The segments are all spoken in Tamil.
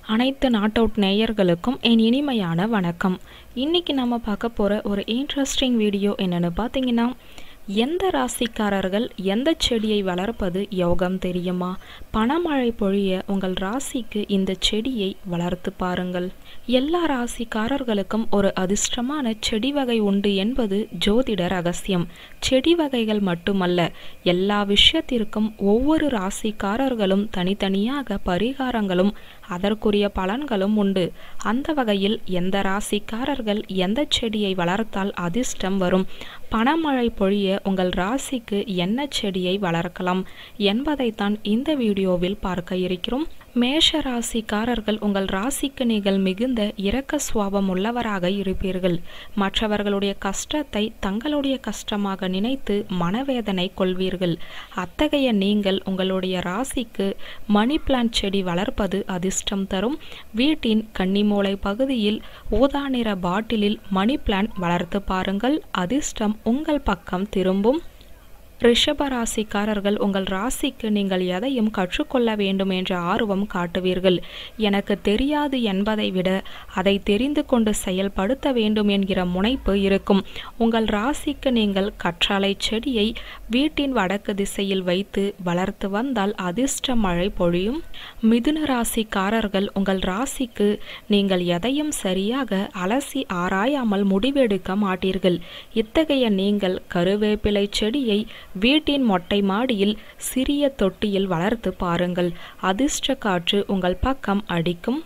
அனைத்து நாட் அவுட் நேயர்களுக்கும் என் இனிமையான வணக்கம் இன்னைக்கு நம்ம பார்க்க போகிற ஒரு இன்ட்ரெஸ்டிங் வீடியோ என்னென்னு பார்த்தீங்கன்னா எந்த ராசிக்காரர்கள் எந்த செடியை வளர்ப்பது யோகம் தெரியுமா பணமழை பொழிய உங்கள் ராசிக்கு இந்த செடியை வளர்த்து பாருங்கள் எல்லா ராசிக்காரர்களுக்கும் ஒரு அதிர்ஷ்டமான செடி வகை உண்டு என்பது ஜோதிட ரகசியம் செடி வகைகள் மட்டுமல்ல எல்லா விஷயத்திற்கும் ஒவ்வொரு ராசிக்காரர்களும் தனித்தனியாக பரிகாரங்களும் அதற்குரிய பலன்களும் உண்டு அந்த வகையில் எந்த ராசிக்காரர்கள் எந்த செடியை வளர்த்தால் அதிர்ஷ்டம் வரும் பணமழை பொழிய உங்கள் ராசிக்கு என்ன செடியை வளர்க்கலாம் என்பதைத்தான் இந்த வீடியோவில் பார்க்க இருக்கிறோம் மேஷ ராசிக்காரர்கள் உங்கள் ராசிக்கு நீங்கள் மிகுந்த இரக்க சுவாபம் உள்ளவராக இருப்பீர்கள் மற்றவர்களுடைய கஷ்டத்தை தங்களுடைய கஷ்டமாக நினைத்து மனவேதனை கொள்வீர்கள் அத்தகைய நீங்கள் உங்களுடைய ராசிக்கு மணி பிளான்ட் செடி வளர்ப்பது அதிர்ஷ்டம் தரும் வீட்டின் கன்னிமூலை பகுதியில் ஊதா நிற பாட்டிலில் மணி பிளான்ட் வளர்த்து பாருங்கள் அதிர்ஷ்டம் உங்கள் பக்கம் திரும்பும் ரிஷப ராசிக்காரர்கள் உங்கள் ராசிக்கு நீங்கள் எதையும் கற்றுக்கொள்ள வேண்டும் என்ற ஆர்வம் காட்டுவீர்கள் எனக்கு தெரியாது என்பதை விட அதை தெரிந்து கொண்டு செயல்படுத்த வேண்டும் என்கிற முனைப்பு இருக்கும் உங்கள் ராசிக்கு நீங்கள் கற்றாழை செடியை வீட்டின் வடக்கு திசையில் வைத்து வளர்த்து வந்தால் அதிர்ஷ்ட மழை பொழியும் மிதுன ராசிக்காரர்கள் உங்கள் ராசிக்கு நீங்கள் எதையும் சரியாக அலசி ஆராயாமல் முடிவெடுக்க மாட்டீர்கள் இத்தகைய நீங்கள் கருவேப்பிலை செடியை வீட்டின் மொட்டை மாடியில் சிறிய தொட்டியில் வளர்த்து பாருங்கள் அதிர்ஷ்ட காற்று உங்கள் பக்கம் அடிக்கும்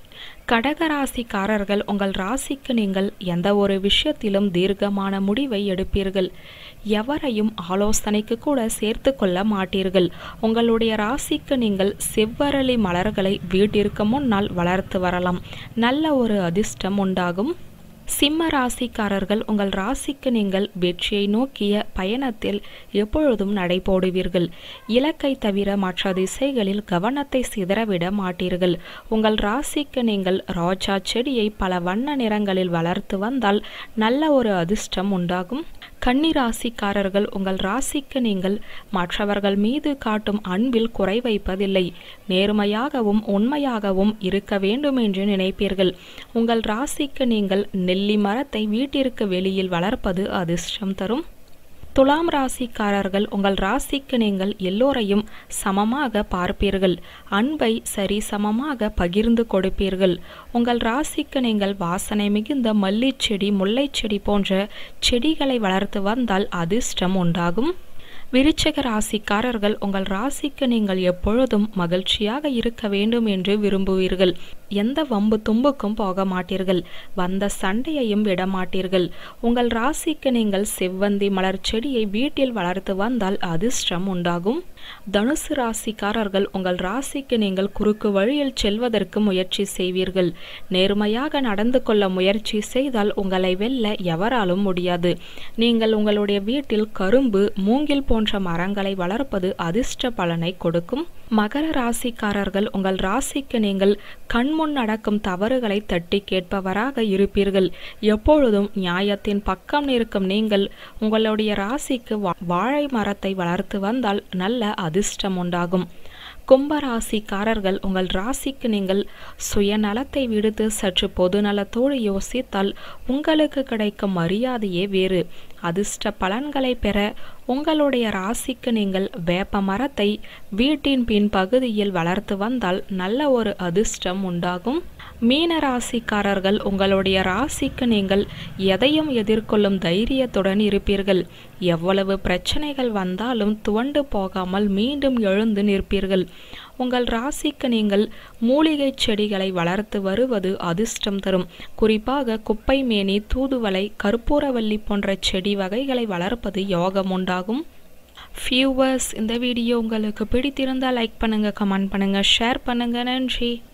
கடகராசிக்காரர்கள் உங்கள் ராசிக்கு நீங்கள் எந்த ஒரு விஷயத்திலும் தீர்க்கமான முடிவை எடுப்பீர்கள் எவரையும் ஆலோசனைக்கு கூட சேர்த்து கொள்ள மாட்டீர்கள் உங்களுடைய ராசிக்கு நீங்கள் செவ்வரளி மலர்களை வீட்டிற்கு முன்னால் வளர்த்து வரலாம் நல்ல ஒரு அதிர்ஷ்டம் உண்டாகும் சிம்ம ராசிக்காரர்கள் உங்கள் ராசிக்கு நீங்கள் வெற்றியை நோக்கிய பயணத்தில் எப்பொழுதும் நடைபோடுவீர்கள் இலக்கை தவிர மற்ற திசைகளில் கவனத்தை சிதறவிட மாட்டீர்கள் உங்கள் ராசிக்கு நீங்கள் ரோஜா செடியை பல வண்ண நிறங்களில் வளர்த்து வந்தால் நல்ல ஒரு அதிர்ஷ்டம் உண்டாகும் கன்னி ராசிக்காரர்கள் உங்கள் ராசிக்கு நீங்கள் மற்றவர்கள் மீது காட்டும் அன்பில் குறை வைப்பதில்லை நேர்மையாகவும் உண்மையாகவும் இருக்க வேண்டும் என்று நினைப்பீர்கள் உங்கள் ராசிக்கு நீங்கள் நெல்லி மரத்தை வீட்டிற்கு வெளியில் வளர்ப்பது அதிர்ஷ்டம் தரும் துலாம் ராசிக்காரர்கள் உங்கள் ராசிக்கு நீங்கள் எல்லோரையும் சமமாக பார்ப்பீர்கள் அன்பை சரி சமமாக பகிர்ந்து கொடுப்பீர்கள் உங்கள் ராசிக்கு நீங்கள் வாசனை மிகுந்த மல்லிச்செடி முல்லைச்செடி போன்ற செடிகளை வளர்த்து வந்தால் அதிர்ஷ்டம் உண்டாகும் விருச்சக ராசிக்காரர்கள் உங்கள் ராசிக்கு நீங்கள் எப்பொழுதும் மகிழ்ச்சியாக இருக்க வேண்டும் என்று விரும்புவீர்கள் எந்த வம்பு தும்புக்கும் போக மாட்டீர்கள் வந்த சண்டையையும் விட மாட்டீர்கள் உங்கள் ராசிக்கு நீங்கள் செவ்வந்தி மலர் செடியை வீட்டில் வளர்த்து வந்தால் அதிர்ஷ்டம் உண்டாகும் தனுசு ராசிக்காரர்கள் உங்கள் ராசிக்கு நீங்கள் குறுக்கு வழியில் செல்வதற்கு முயற்சி செய்வீர்கள் நேர்மையாக நடந்து கொள்ள முயற்சி செய்தால் உங்களை வெல்ல எவராலும் முடியாது நீங்கள் உங்களுடைய வீட்டில் கரும்பு மூங்கில் போன்ற மரங்களை வளர்ப்பது அதிர்ஷ்ட பலனை கொடுக்கும் மகர ராசிக்காரர்கள் உங்கள் ராசிக்கு நீங்கள் கண்முன் நடக்கும் தவறுகளை தட்டி கேட்பவராக இருப்பீர்கள் எப்பொழுதும் நியாயத்தின் பக்கம் இருக்கும் நீங்கள் உங்களுடைய ராசிக்கு வாழை மரத்தை வளர்த்து வந்தால் நல்ல அதிர்ஷ்டம் உண்டாகும் கும்பராசிக்காரர்கள் உங்கள் ராசிக்கு நீங்கள் சுயநலத்தை விடுத்து சற்று பொதுநலத்தோடு யோசித்தால் உங்களுக்கு கிடைக்கும் மரியாதையே வேறு அதிர்ஷ்ட பலன்களை பெற உங்களுடைய ராசிக்கு நீங்கள் வேப்ப மரத்தை வீட்டின் பின் பகுதியில் வளர்த்து வந்தால் நல்ல ஒரு அதிர்ஷ்டம் உண்டாகும் மீன ராசிக்காரர்கள் உங்களுடைய ராசிக்கு நீங்கள் எதையும் எதிர்கொள்ளும் தைரியத்துடன் இருப்பீர்கள் எவ்வளவு பிரச்சனைகள் வந்தாலும் துவண்டு போகாமல் மீண்டும் எழுந்து நிற்பீர்கள் உங்கள் ராசிக்கு நீங்கள் மூலிகை செடிகளை வளர்த்து வருவது அதிர்ஷ்டம் தரும் குறிப்பாக குப்பை மேனி தூதுவளை கற்பூரவல்லி போன்ற செடி வகைகளை வளர்ப்பது யோகம் உண்டாகும் ஃபியூவர்ஸ் இந்த வீடியோ உங்களுக்கு பிடித்திருந்தால் லைக் பண்ணுங்கள் கமெண்ட் பண்ணுங்கள் ஷேர் பண்ணுங்கள் நன்றி